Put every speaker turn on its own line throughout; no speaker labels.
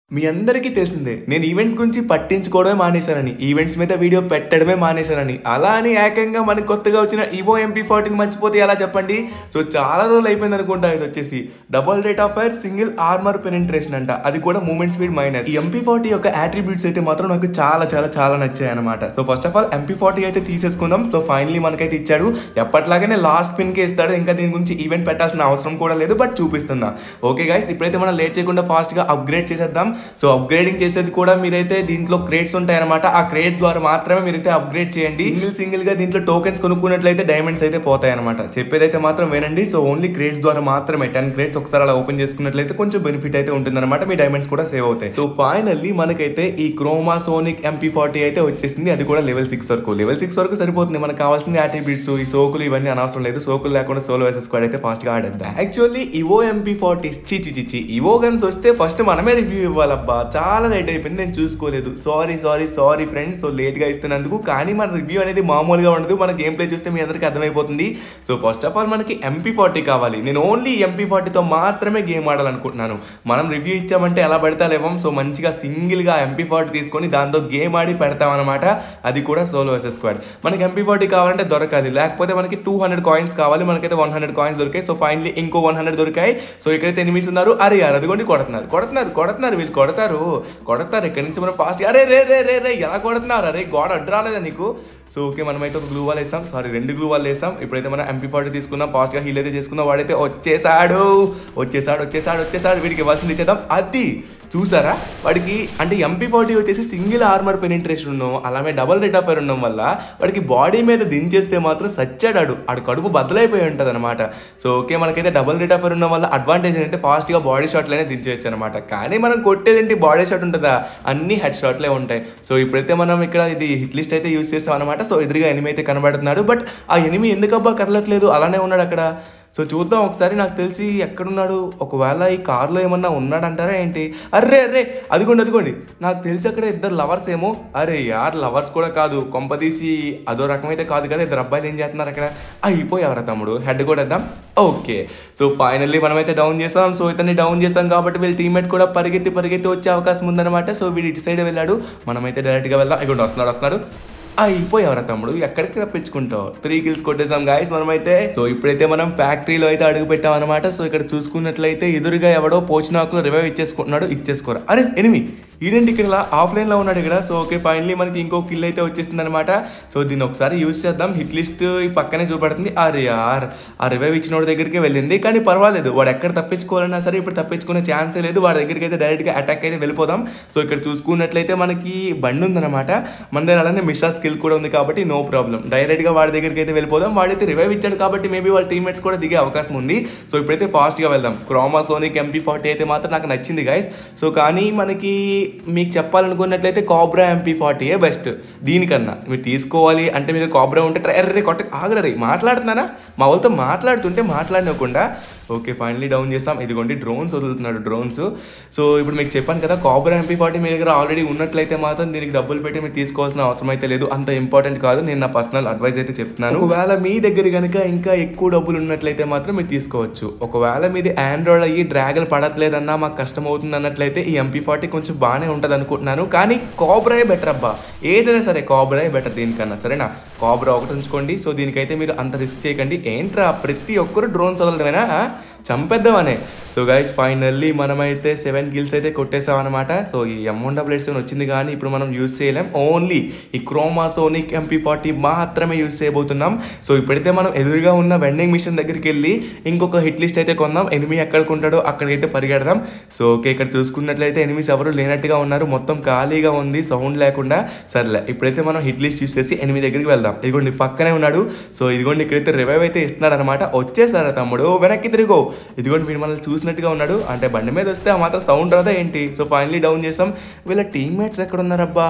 మీ అందరికీ తెలిసిందే నేను ఈవెంట్స్ గురించి పట్టించుకోవడమే మానేశానని ఈవెంట్స్ మీద వీడియో పెట్టడమే మానేశానని అలా అని ఏకంగా మనకి కొత్తగా వచ్చిన ఇవో ఎంపీ ఫార్టీని మర్చిపోతే ఎలా చెప్పండి సో చాలా రోజులు అయిపోయింది అనుకుంటా ఇది వచ్చేసి double rate of fire single armour penetration అంట అది కూడా మూమెంట్ స్పీడ్ మైనస్ ఈ ఎంపీ ఫార్టీ యొక్క అట్రిబ్యూట్స్ అయితే మాత్రం నాకు చాలా చాలా చాలా నచ్చాయి అనమాట so first of all MP forty అయితే తీసేసుకుందాం సో ఫైనలీ మనకైతే ఇచ్చాడు ఎప్పట్లాగానే లాస్ట్ పిన్కి ఇస్తాడు ఇంకా దీని గురించి ఈవెంట్ పెట్టాల్సిన అవసరం కూడా లేదు బట్ చూపిస్తున్నా ఓకే గైస్ ఇప్పుడైతే మనం లేట్ చేయకుండా ఫాస్ట్గా అప్గ్రేడ్ చేసేద్దాం సో అప్గ్రేడింగ్ చేసేది కూడా మీరైతే దీంట్లో క్రేట్స్ ఉంటాయన్నమాట ఆ క్రేట్ ద్వారా మాత్రమే మీరైతే అప్గ్రేడ్ చేయండి సింగిల్ సింగిల్ గా దీంట్లో టోకెన్స్ కొనుక్కున్నట్లయితే డైమండ్స్ అయితే పోతాయి అనమాట చెప్పేదైతే మాత్రం వినండి సో ఓన్లీ క్రేట్స్ ద్వారా మాత్రమే టెన్ క్రేట్స్ ఒకసారి అలా ఓపెన్ చేసుకున్నట్లయితే కొంచెం బెనిఫిట్ అయితే ఉంటుందన్నమాట మీ డైమండ్స్ కూడా సేవ్ అవుతాయి సో ఫైనల్లీ మనకైతే ఈ క్రోమా సోనిక్ ఎంపీ ఫార్టీ అయితే వచ్చేసింది అది కూడా లెవెల్ సిక్స్ వరకు లెవెల్ సిక్స్ వరకు సరిపోతుంది మనకు కావాల్సింది అట్రిబ్యూట్స్ ఈ సోకులు ఇవన్నీ అనవసరం లేదు సోకులు లేకుండా సోలో వేసెస్ స్క్వాడ్ అయితే ఫాస్ట్ గా ఆడేద్దాం యాక్చువల్లీ ఇవో ఎంపీ ఫార్టీ చిచి చిచి ఇవో గన్స్ వస్తే ఫస్ట్ మనమే రివ్యూ ఇవ్వాలబ్బా చాలా లేట్ అయిపోయింది నేను చూసుకోలేదు sorry sorry sorry friends so late గా ఇస్తున్నందుకు కానీ మన రివ్యూ అనేది మామూలుగా ఉండదు మన గేమ్ ప్లే చూస్తే మీ అందరికీ అర్థమైపోతుంది సో ఫస్ట్ ఆఫ్ ఆల్ మనకి ఎంపీ ఫార్టీ కావాలి నేను ఓన్లీ ఎంపీ ఫార్టీతో మాత్రమే గేమ్ ఆడాలనుకుంటున్నాను మనం రివ్యూ ఇచ్చామంటే ఎలా పెడతా లేవం సో మంచిగా సింగిల్ గా ఎంపీ ఫార్టీ తీసుకొని దాంతో గేమ్ ఆడి పెడతామన్నమాట అది కూడా సోలో ఎస్ఎస్ స్క్వాడ్ మనకి ఎంపీ ఫార్టీ కావాలంటే దొరకాలి లేకపోతే మనకి టూ హండ్రెడ్ కాయిన్స్ కావాలి మనకైతే వన్ హండ్రెడ్ కాయిన్స్ దొరికాయి సో ఫైనలీ ఇంకో వన్ హండ్రెడ్ దొరికాయి సో ఇక్కడైతే ఎనిమిస్ ఉన్నారు అరే యార్ అదిగోండి కొడుతున్నారు కొడుతున్నారు కొడుతున్నారు వీళ్ళు కొడతారు కొడతారు ఇక్కడి నుంచి మనం ఫాస్ట్ అరే రే రే రే రే ఎలా కొడుతున్నారు అరే గోడ అడ్డు రాలేదా నీకు సో ఓకే మనమైతే ఒక గ్లూ వాల్ వేసాం సారీ రెండు గ్లూ వాల్ వేసాం ఇప్పుడైతే మనం ఎంపీ ఫార్టీ తీసుకున్నాం ఫాస్ట్గా హీల్ అయితే చేసుకున్నాం వాడైతే వచ్చేసాడు వచ్చేసాడు వచ్చేసాడు వచ్చేసాడు వీడికి ఇవ్వాల్సింది ఇచ్చేద్దాం అది చూసారా వాడికి అంటే ఎంపీ ఫార్టీ వచ్చేసి సింగిల్ ఆర్మర్ పెనిట్రేషన్ ఉన్నాం అలాగే డబల్ రేట్ ఆఫ్ ఫైర్ ఉండడం వల్ల వాడికి బాడీ మీద దించేస్తే మాత్రం సచ్చాడు ఆడు కడుపు బద్దలైపోయి ఉంటుంది అనమాట సో ఓకే మనకైతే డబల్ రేట్ ఆఫ్ ఫైర్ ఉండడం వల్ల అడ్వాంటేజ్ ఏంటంటే ఫాస్ట్గా బాడీ షాట్లనే దించేయచ్చు అనమాట కానీ మనం కొట్టేదేంటి బాడీ షాట్ ఉంటుందా అన్ని హెడ్ షాట్లే ఉంటాయి సో ఇప్పుడైతే మనం ఇక్కడ ఇది హిట్ లిస్ట్ అయితే యూస్ చేస్తాం అనమాట సో ఎదురుగా ఎనిమి అయితే కనబడుతున్నాడు బట్ ఆ ఎనిమి ఎందుకబ్బా కదలట్లేదు అలానే ఉన్నాడు అక్కడ సో చూద్దాం ఒకసారి నాకు తెలిసి ఎక్కడున్నాడు ఒకవేళ ఈ కార్లో ఏమన్నా ఉన్నాడంటారా ఏంటి అర్రే అర్రే అదిగోండి అదిగోండి నాకు తెలిసి అక్కడ ఇద్దరు లవర్స్ ఏమో అరే యార్ లవర్స్ కూడా కాదు కొంపదీసి అదో రకమైతే కాదు కదా ఇద్దరు అబ్బాయిలు ఏం చేస్తున్నారు అక్కడ అయిపోయావరా తమ్ముడు హెడ్ కూడా వేద్దాం ఓకే సో ఫైనల్లీ మనమైతే డౌన్ చేసాం సో ఇతన్ని డౌన్ చేసాం కాబట్టి వీళ్ళ టీమ్మేట్ కూడా పరిగెత్తి పరిగెత్తి వచ్చే అవకాశం ఉందన్నమాట సో వీడు ఇటు సైడ్ వెళ్ళాడు మనమైతే డైరెక్ట్గా వెళ్దాం ఇక్కడ వస్తున్నాడు వస్తున్నాడు అయిపోయావరా తమ్ముడు ఎక్కడికి తప్పించుకుంటావు త్రీ కిల్స్ కొట్టేసాం గాయస్ మనమైతే సో ఇప్పుడైతే మనం ఫ్యాక్టరీలో అయితే అడుగు పెట్టాం అనమాట సో ఇక్కడ చూసుకున్నట్లయితే ఎదురుగా ఎవడో పోచినాకులో రివైవ్ ఇచ్చేసుకుంటున్నాడు ఇచ్చేసుకోరా అరే ఎనిమి ఈడేంటి ఇక్కడ ఆఫ్లైన్లో ఉన్నాడు ఇక్కడ సో ఓకే ఫైనలీ మనకి ఇంకో కిల్ అయితే వచ్చేసింది అనమాట సో దీన్ని ఒకసారి యూజ్ చేద్దాం హిట్ లిస్ట్ ఈ పక్కనే చూపెడుతుంది అరే యార్ ఆ రివైవ్ ఇచ్చిన వాడి దగ్గరికి వెళ్ళింది కానీ పర్వాలేదు వాడు ఎక్కడ తప్పించుకోవాలన్నా సరే ఇప్పుడు తప్పించుకునే ఛాన్సే లేదు వాడి దగ్గరికి అయితే డైరెక్ట్గా అటాక్ అయితే వెళ్ళిపోదాం సో ఇక్కడ చూసుకున్నట్లయితే మనకి బండి ఉందన్నమాట మన దగ్గర అలానే మిషా స్కిల్ కూడా ఉంది కాబట్టి నో ప్రాబ్లం డైరెక్ట్గా వాడి దగ్గరికి అయితే వెళ్ళిపోదాం వాడైతే రివైవ్ ఇచ్చాడు కాబట్టి మేబీ వాళ్ళ టీమ్మేట్స్ కూడా దిగే అవకాశం ఉంది సో ఇప్పుడైతే ఫాస్ట్గా వెళ్దాం క్రోమా సోనిక్ ఎంపీ ఫార్టీ అయితే మాత్రం నాకు నచ్చింది గైస్ సో కానీ మనకి మీకు చెప్పాలనుకున్నట్లయితే కాబ్రా ఎంపీ ఫార్టీయే బెస్ట్ దీనికన్నా మీరు తీసుకోవాలి అంటే మీరు కాబ్రా ఉంటే ట్రై కొట్ట ఆగలరి మాట్లాడుతున్నానా మా వాళ్ళతో మాట్లాడుతుంటే మాట్లాడకుండా ఓకే ఫైనలీ డౌన్ చేస్తాం ఇదిగోండి డ్రోన్స్ వదులుతున్నాడు డ్రోన్స్ సో ఇప్పుడు మీకు చెప్పాను కదా కాబ్రా ఎంపీ ఫార్టీ మీ దగ్గర ఆల్రెడీ ఉన్నట్లయితే మాత్రం దీనికి డబ్బులు పెట్టి మీరు తీసుకోవాల్సిన అవసరం అయితే లేదు అంత ఇంపార్టెంట్ కాదు నేను నా పర్సనల్ అడ్వైస్ అయితే చెప్తున్నాను ఒకవేళ మీ దగ్గర కనుక ఇంకా ఎక్కువ డబ్బులు ఉన్నట్లయితే మాత్రం మీరు తీసుకోవచ్చు ఒకవేళ మీది ఆండ్రాయిడ్ అయ్యి డ్రాగన్ పడట్లేదన్నా మాకు కష్టం అవుతుంది అన్నట్లయితే ఈ ఎంపీ ఫార్టీ కొంచెం బాగానే ఉంటుంది అనుకుంటున్నాను కానీ కాబ్రాయే బెటర్ అబ్బా ఏదైనా సరే కాబ్రాయే బెటర్ దీనికన్నా సరేనా కాబ్రా ఒకటి ఉంచుకోండి సో దీనికైతే మీరు అంత రిస్క్ చేయకండి ఏంట్రా ప్రతి ఒక్కరు డ్రోన్స్ వదలడమేనా చంపేద్దామనే సో గైస్ ఫైనల్లీ మనమైతే సెవెన్ గిల్స్ అయితే కొట్టేసాం అనమాట సో ఈ ఎమౌంట్ డబుల్ ఎయిట్ సెవెన్ వచ్చింది కానీ ఇప్పుడు మనం యూజ్ చేయలేం ఓన్లీ ఈ క్రోమాసోనిక్ ఎంపీ ఫార్టీ మాత్రమే యూజ్ చేయబోతున్నాం సో ఇప్పుడైతే మనం ఎదురుగా ఉన్న వెండింగ్ మిషన్ దగ్గరికి వెళ్ళి ఇంకొక హిట్ లిస్ట్ అయితే కొందాం ఎనిమి ఎక్కడికి ఉంటాడో అక్కడికైతే పరిగెడదాం సో ఓకే ఇక్కడ చూసుకున్నట్లయితే ఎనిమిస్ ఎవరు లేనట్టుగా ఉన్నారు మొత్తం ఖాళీగా ఉంది సౌండ్ లేకుండా సర్లే ఇప్పుడైతే మనం హిట్ లిస్ట్ యూస్ చేసి ఎనిమిది దగ్గరికి వెళ్దాం ఇదిగోండి పక్కనే ఉన్నాడు సో ఇదిగోండి ఇక్కడైతే రివైవ్ అయితే ఇస్తున్నాడు అనమాట వచ్చేసారా తమ్ముడు వెనక్కి తిరిగో ఇదిగోండి మీరు మనల్ని చూసినట్టుగా ఉన్నాడు అంటే బండి మీద వస్తే ఆ మాత్రం సౌండ్ రాదా ఏంటి సో ఫైనలీ డౌన్ చేసాం వీళ్ళ టీమ్మేట్స్ ఎక్కడ ఉన్నారబ్బా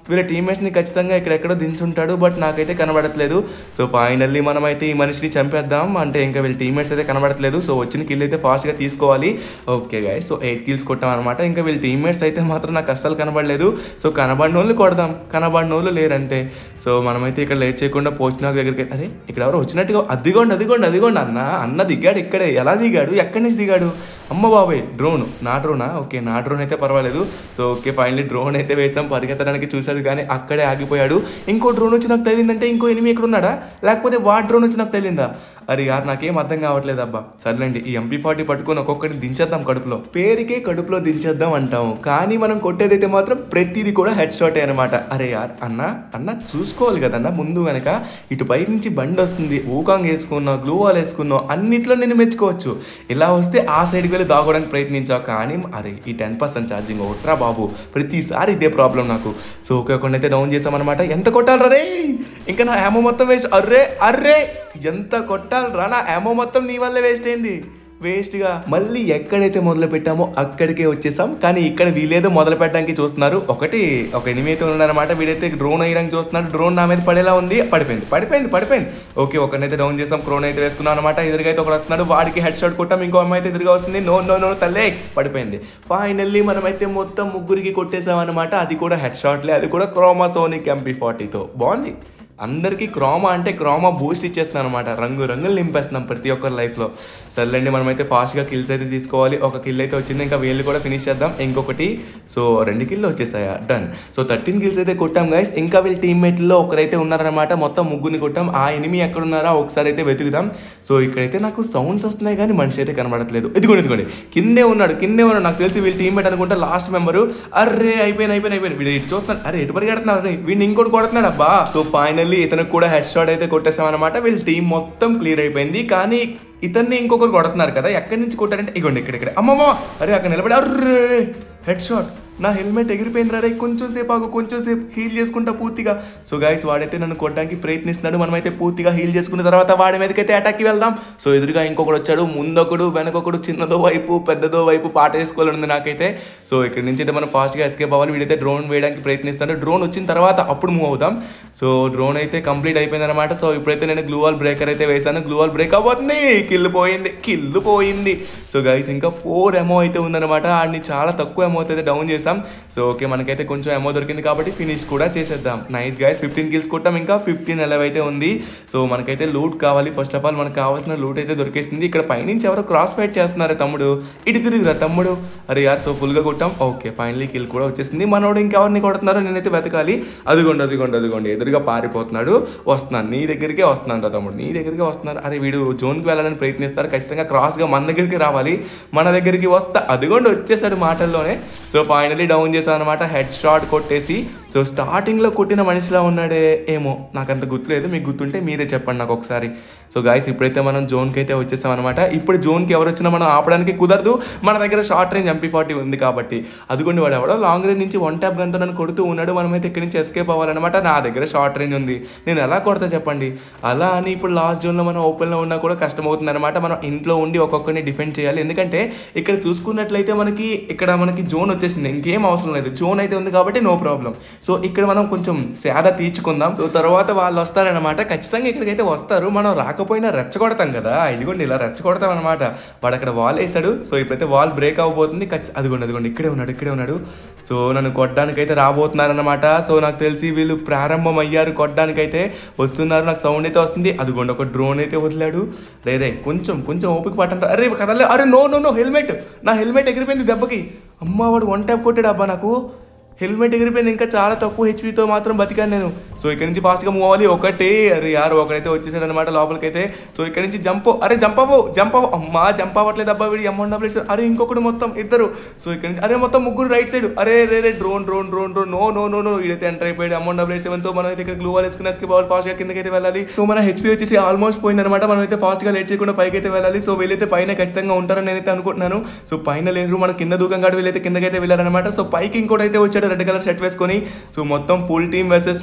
వీళ్ళ టీమ్మేట్స్ని ఖచ్చితంగా ఇక్కడెక్కడో దించుంటాడు బట్ నాకైతే కనబడట్లేదు సో ఫైనల్లీ మనం అయితే ఈ మనిషిని చంపేద్దాం అంటే ఇంకా వీళ్ళ టీమ్మేట్స్ అయితే కనబడట్లేదు సో వచ్చిన కిల్ అయితే ఫాస్ట్గా తీసుకోవాలి ఓకే గాయ సో ఎయిట్ కిల్స్ కొట్టాం అనమాట ఇంకా వీళ్ళ టీమ్మేట్స్ అయితే మాత్రం నాకు అస్సలు కనబడలేదు సో కనబడిన వాళ్ళు కొడదాం కనబడిన వాళ్ళు లేరు అంతే సో మనమైతే ఇక్కడ లేట్ చేయకుండా పోస్ట్ నాకు దగ్గరికి అరే ఇక్కడ ఎవరు వచ్చినట్టుగా అదిగోండి అదిగోండి అదిగోండి అన్న అన్న దిగాడు ఇక్కడే ఎలా దిగాడు ఎక్కడి నుంచి దిగాడు అమ్మ బాబాయ్ డ్రోన్ నా డ్రోనా ఓకే నా డ్రోన్ అయితే పర్వాలేదు సో ఓకే ఫైనలీ డ్రోన్ అయితే వేసాం పరిగెత్తడానికి చూశాడు కానీ అక్కడే ఆగిపోయాడు ఇంకో డ్రోన్ వచ్చి నాకు తెలియదంటే ఇంకో ఎనిమి ఇక్కడ ఉన్నాడా లేకపోతే వా డ్రోన్ వచ్చి నాకు తెలియదా అరే యార్ నాకేం అర్థం కావట్లేదు అబ్బా సర్లేండి ఈ ఎంపీ ఫార్టీ పట్టుకొని ఒక్కొక్కటిని దించేద్దాం కడుపులో పేరుకే కడుపులో దించేద్దాం అంటాం కానీ మనం కొట్టేదైతే మాత్రం ప్రతిదీ కూడా హెడ్ షాటే అనమాట అరే యార్ అన్న అన్న చూసుకోవాలి కదన్న ముందు వెనక ఇటు పై నుంచి బండి వస్తుంది ఊకాంగ్ వేసుకున్నావు గ్లూ వాల్ వేసుకున్నావు అన్నిట్లో నేను మెచ్చుకోవచ్చు ఇలా వస్తే ఆ సైడ్కి వెళ్ళి దాగడానికి ప్రయత్నించావు కానీ అరే ఈ టెన్ పర్సెంట్ ఛార్జింగ్ ఒకట్రా బాబు ప్రతిసారి ఇదే ప్రాబ్లం నాకు సో ఓకే ఒకనైతే డౌన్ చేసామన్నమాట ఎంత కొట్టాలి రే ఇంకా నా యామో మొత్తం వేస్ట్ అర్రే అర్రే ఎంత కొట్టాలరా నా యామో మొత్తం నీ వల్లే వేస్ట్ అయింది వేస్ట్గా మళ్ళీ ఎక్కడైతే మొదలు పెట్టామో అక్కడికే వచ్చేసాం కానీ ఇక్కడ వీళ్ళేదో మొదలు పెట్టడానికి చూస్తున్నారు ఒకటి ఒక ఎనిమిది అయితే ఉన్నారనమాట వీడైతే డ్రోన్ వేయడానికి చూస్తున్నాడు డ్రోన్ నా మీద పడేలా ఉంది పడిపోయింది పడిపోయింది పడిపోయింది ఓకే ఒకరినైతే డౌన్ చేసాం క్రోన్ అయితే వేసుకున్నాం అనమాట ఎదురుగా అయితే ఒకడు వస్తున్నాడు వాడికి హెడ్ షాట్ కొట్టాం ఇంకో అమ్మాయి అయితే ఎదురుగా వస్తుంది నో నో నో తల్లే పడిపోయింది ఫైనల్లీ మనమైతే మొత్తం ముగ్గురికి కొట్టేసాం అనమాట అది కూడా హెడ్ షాట్లే అది కూడా క్రోమాసోనిక్ ఎంపీ ఫార్టీతో బాగుంది అందరికీ క్రోమా అంటే క్రోమా బూస్ట్ ఇచ్చేస్తున్నాం అనమాట రంగు రంగులు నింపేస్తున్నాం ప్రతి ఒక్కరి లైఫ్లో సర్లేండి మనమైతే ఫాస్ట్గా కిల్స్ అయితే తీసుకోవాలి ఒక కిల్ అయితే వచ్చింది ఇంకా వీళ్ళు కూడా ఫినిష్ చేద్దాం ఇంకొకటి సో రెండు కిల్లు వచ్చేసాయా డన్ సో థర్టీన్ కిల్స్ అయితే కొట్టాం గైస్ ఇంకా వీళ్ళ టీమ్మేట్లో ఒకరైతే ఉన్నారనమాట మొత్తం ముగ్గురిని కొట్టాం ఆ ఎనిమి ఎక్కడ ఉన్నారా ఒకసారి అయితే వెతుకుదాం సో ఇక్కడైతే నాకు సౌండ్స్ వస్తున్నాయి కానీ మనిషి అయితే కనబడట్లేదు ఇదిగోండి ఇదిగోండి కిందే ఉన్నాడు కిందే ఉన్నాడు నాకు తెలిసి వీళ్ళ టీమ్మేట్ అనుకుంటా లాస్ట్ మెంబరు అర్రే అయిపోయింది అయిపోయింది అయిపోయింది వీడు ఇటు చూస్తున్నాడు అరే ఎటు పరిగెడుతున్నాడు అరే వీడిని ఇంకోటి కొడుతున్నాడు అబ్బా సో ఫైనల్లీ ఇతనికి కూడా హెడ్ షాట్ అయితే కొట్టేసాం అనమాట వీళ్ళ టీం మొత్తం క్లియర్ అయిపోయింది కానీ ఇతన్ని ఇంకొకరు కొడుతున్నారు కదా ఎక్కడి నుంచి కొట్టారంటే ఇగోండి ఇక్కడ ఇక్కడ అమ్మమ్మ అరే అక్కడ నిలబడి అర్రే హెడ్ షాట్ నా హెల్మెట్ ఎగిరిపోయింది రే కొంచెం సేపు ఆగు కొంచెం సేపు హీల్ చేసుకుంటా పూర్తిగా సో గైస్ వాడైతే నన్ను కొట్టడానికి ప్రయత్నిస్తున్నాడు మనమైతే పూర్తిగా హీల్ చేసుకున్న తర్వాత వాడి మీదకైతే అటాక్కి వెళ్దాం సో ఎదురుగా ఇంకొకడు వచ్చాడు ముందొకడు వెనకొకడు చిన్నదో వైపు పెద్దదో వైపు పాట వేసుకోవాలని నాకైతే సో ఇక్కడ నుంచి అయితే మనం ఫాస్ట్గా ఎస్కేప్ అవ్వాలి వీడైతే డ్రోన్ వేయడానికి ప్రయత్నిస్తాడు డ్రోన్ వచ్చిన తర్వాత అప్పుడు మూవ్ అవుదాం సో డ్రోన్ అయితే కంప్లీట్ అయిపోయింది అనమాట సో ఇప్పుడైతే నేను గ్లూవాల్ బ్రేకర్ అయితే వేసాను గ్లూవాల్ బ్రేక్ అవ్వతుంది కిల్లు పోయింది కిల్లు పోయింది సో గైస్ ఇంకా ఫోర్ ఎమో అయితే ఉందన్నమాట ఆడిని చాలా తక్కువ ఎమో అయితే డౌన్ చేసాం సో ఓకే మనకైతే కొంచెం ఎమో దొరికింది కాబట్టి ఫినిష్ కూడా చేసేద్దాం నైస్ గైస్ ఫిఫ్టీన్ కిల్స్ కొట్టాం ఇంకా ఫిఫ్టీన్ ఎలవ్ అయితే ఉంది సో మనకైతే లూట్ కావాలి ఫస్ట్ ఆఫ్ ఆల్ మనకు కావాల్సిన లూట్ అయితే దొరికేసింది ఇక్కడ పైనుంచి ఎవరో క్రాస్ ఫైట్ చేస్తున్నారు తమ్ముడు ఇటు తిరుగురా తమ్ముడు అరే యార్ సో ఫుల్గా కొట్టాం ఓకే ఫైనలీ కిల్ కూడా వచ్చేసింది మనోడు ఇంకెవరిని కొడుతున్నారో నేనైతే వెతకాలి అదిగోండి అదిగోండి అదిగోండి ఎదురుగా పారిపోతున్నాడు వస్తున్నాను నీ దగ్గరికే వస్తున్నాను రా తమ్ముడు నీ దగ్గరికే వస్తున్నారు అరే వీడు జోన్కి వెళ్ళాలని ప్రయత్నిస్తారు ఖచ్చితంగా క్రాస్గా మన దగ్గరికి రావాలి మన దగ్గరికి వస్తా అదిగోండి వచ్చేసాడు మాటల్లోనే సో ఫైనలీ డౌన్ చేశాను అనమాట హెడ్ షాట్ కొట్టేసి సో స్టార్టింగ్లో కొట్టిన మనిషిలా ఉన్నాడే ఏమో నాకు అంత గుర్తులేదు మీకు గుర్తుంటే మీరే చెప్పండి నాకు ఒకసారి సో గాయస్ ఇప్పుడైతే మనం జోన్కి అయితే వచ్చేసాం అనమాట ఇప్పుడు జోన్కి ఎవరు వచ్చినా మనం ఆపడానికి కుదరదు మన దగ్గర షార్ట్ రేంజ్ ఎంపీ ఫార్టీ ఉంది కాబట్టి అదిగోండి వాడు ఎవడో లాంగ్ రేంజ్ నుంచి వన్ ట్యాప్ గంతో నన్ను కొడుతూ ఉన్నాడు మనమైతే ఇక్కడి నుంచి ఎస్కేప్ అవ్వాలన్నమాట నా దగ్గర షార్ట్ రేంజ్ ఉంది నేను ఎలా కొడతా చెప్పండి అలా అని ఇప్పుడు లాస్ట్ జోన్లో మనం ఓపెన్లో ఉన్నా కూడా కష్టమవుతుంది అనమాట మనం ఇంట్లో ఉండి ఒక్కొక్కరిని డిఫెండ్ చేయాలి ఎందుకంటే ఇక్కడ చూసుకున్నట్లయితే మనకి ఇక్కడ మనకి జోన్ వచ్చేసింది ఇంకేం అవసరం లేదు జోన్ అయితే ఉంది కాబట్టి నో ప్రాబ్లం సో ఇక్కడ మనం కొంచెం సేద తీర్చుకుందాం సో తర్వాత వాళ్ళు వస్తారనమాట ఖచ్చితంగా ఇక్కడికైతే వస్తారు మనం రాకపోయినా రెచ్చగొడతాం కదా ఇదిగోండి ఇలా రెచ్చగొడతాం అనమాట వాడు అక్కడ వాల్ వేసాడు సో ఇప్పుడైతే వాల్ బ్రేక్ అవ్వబోతుంది ఖచ్చి అదిగోండి అదిగోండి ఇక్కడే ఉన్నాడు ఇక్కడే ఉన్నాడు సో నన్ను కొట్టడానికైతే రాబోతున్నారనమాట సో నాకు తెలిసి వీళ్ళు ప్రారంభం అయ్యారు కొట్టడానికైతే వస్తున్నారు నాకు సౌండ్ అయితే వస్తుంది అదిగోండి ఒక డ్రోన్ అయితే వదిలాడు రే రే కొంచెం కొంచెం ఓపిక పట్టండి అరే కదలే అరే నో నో నో హెల్మెట్ నా హెల్మెట్ ఎగిరిపోయింది దెబ్బకి అమ్మ వాడు వన్ ట్యాప్ కొట్టాడు అబ్బా నాకు హెల్మెట్ ఎగిరిపోయింది ఇంకా చాలా తక్కువ హెచ్పితో మాత్రం బతికాను నేను సో ఇక్కడ నుంచి ఫాస్ట్గా మూవ్ అవ్వాలి ఒకటే అరే యారు ఒకడైతే వచ్చేసాడు అనమాట లోపలికైతే సో ఇక్కడ నుంచి జంప్ అరే జంప్ అవ్వు జంప్ అవ్వు అమ్మా జంప్ అవ్వట్లేదు అబ్బా వీడి అమౌంట్ డబ్బులు ఇస్తారు అరే ఇంకొకటి మొత్తం ఇద్దరు సో ఇక్కడ నుంచి అరే మొత్తం ముగ్గురు రైట్ సైడ్ అరే రే రే drone drone drone drone no no no no వీడైతే ఎంటర్ అయిపోయాడు అమౌంట్ డబ్బులు సెవెన్తో మనం అయితే ఇక్కడ గ్లూ వాల్ వేసుకుని ఎస్కే బాల్ ఫాస్ట్గా కిందకైతే వెళ్ళాలి సో మన హెచ్పి వచ్చేసి ఆల్మోస్ట్ పోయిందనమాట మనం అయితే ఫాస్ట్గా లేట్ చేయకుండా పైకి అయితే వెళ్ళాలి సో వీళ్ళైతే పైన ఖచ్చితంగా ఉంటారని నేనైతే అనుకుంటున్నాను సో పైన లేరు మన కింద దూకం కాదు వీళ్ళైతే కిందకైతే వెళ్ళారనమాట సో పైకి ఇంకోటి అయితే వచ్చాడు రెడ్ కలర్ షర్ట్ వేసుకొని సో మొత్తం ఫుల్ టీమ్ వర్సెస్ మీ ఇప్పుడు ఏం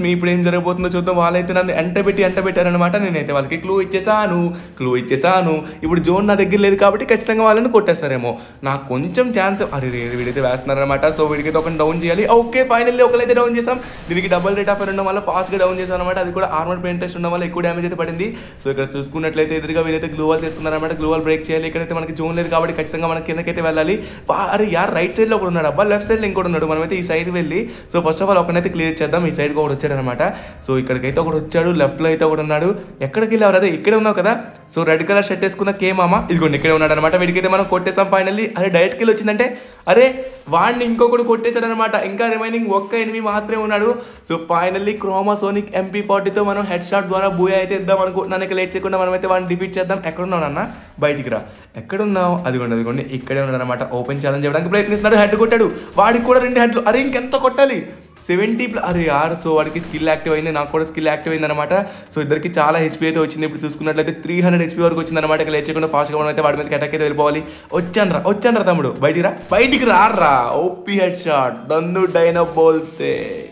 జరగబోతుందో చూద్దాం వాళ్ళైతే నన్ను ఎంట పెట్టి ఎంట పెట్టారనమాట నేనైతే వాళ్ళకి క్లూ ఇచ్చేసాను క్లూ ఇచ్చేసాను ఇప్పుడు జోన్ నా దగ్గర లేదు కాబట్టి ఖచ్చితంగా వాళ్ళని కొట్టేస్తారేమో నాకు కొంచెం ఛాన్స్ అరే రే వీడైతే వేస్తున్నారనమాట సో వీడికైతే ఒక డౌన్ చేయాలి ఓకే ఫైనల్లీ ఒకరైతే డౌన్ చేసాం దీనికి డబుల్ రేట్ ఆఫ్ ఉండడం వల్ల ఫాస్ట్గా డౌన్ చేసాం అనమాట అది కూడా ఆర్మర్ పెయింట్ టెస్ట్ ఉండడం వల్ల ఎక్కువ డ్యామేజ్ అయితే పడింది సో ఇక్కడ చూసుకున్నట్లయితే ఎదురుగా వీళ్ళైతే గ్లూ వాల్స్ వేసుకున్నారనమాట గ్లూ వాల్ బ్రేక్ చేయాలి ఇక్కడైతే మనకి జోన్ లేదు కాబట్టి ఖచ్చితంగా మనం కిందకైతే వెళ్ళాలి వా- అరే యార్ రైట్ సైడ్లో ఒకడు ఉన్నాడు అబ్బా లెఫ్ట్ సైడ్లో ఇంకోటి ఉన్నాడు మనమైతే ఈ సైడ్ వెళ్ళి సో ఫస్ట్ ఆఫ్ ఆల్ ఒకనైతే క్లియర్ చేద్దాం ఈ సైడ్కి ఒకటి వచ్చాడు అనమాట సో ఇక్కడికైతే ఒకడు వచ్చాడు లెఫ్ట్లో అయితే ఒకడు ఉన్నాడు ఎక్కడికి వెళ్ళావు అదే ఇక్కడే ఉన్నావు కదా సో రెడ్ కలర్ షర్ట్ వేసుకున్న కే మామ ఇదిగోండి ఇక్కడే ఉన్నాడు అనమాట వీడికైతే మనం కొట్టేసాం ఫైనల్లీ అరే డైరెక్ట్కి వెళ్ళి వచ్చిందంటే అరే వాడిని ఇంకొకడు కొట్టేశాడు అనమాట ఇంకా రిమైనింగ్ ఒక్క ఎనిమిది మాత్రమే ఉన్నాడు సో ఫైనల్లీ క్రోమాసోనిక్ ఎంపీ ఫార్టీతో మనం హెడ్ షాట్ ద్వారా బూయా అయితే ఇద్దాం అనుకుంటున్నాను ఇక లేట్ చేయకుండా మనం అయితే వాడిని డిఫీట్ చేద్దాం ఎక్కడున్నావు నాన్న బయటికి రా ఎక్కడున్నావు అదిగోండి అదిగోండి ఇక్కడే ఉన్నాడు అనమాట ఓపెన్ ఛాలెంజ్ చేయడానికి ప్రయత్నిస్తున్నాడు హెడ్ కొట్టాడు వాడికి కూడా రెండు హెడ్లు అరే ఇంకెంత కొట్టాలి సెవెంటీ అరే యార్ సో వాడికి స్కిల్ యాక్టివ్ అయింది నాకు కూడా స్కిల్ యాక్టివ్ అయింది అనమాట సో ఇద్దరికి చాలా హెచ్పీ అయితే వచ్చింది ఇప్పుడు చూసుకున్నట్లయితే త్రీ హండ్రెడ్ హెచ్పీ వరకు వచ్చింది అనమాట ఇక లేట్ చేయకుండా ఫాస్ట్గా మనం అయితే వాడి మీద అటాక్ అయితే వెళ్ళిపోవాలి వచ్చాను రా వచ్చాను రా తమ్ముడు బయటికి రా బయటికి రారా ఓపీ హెడ్ షాట్ దన్ను డైనా బోల్తే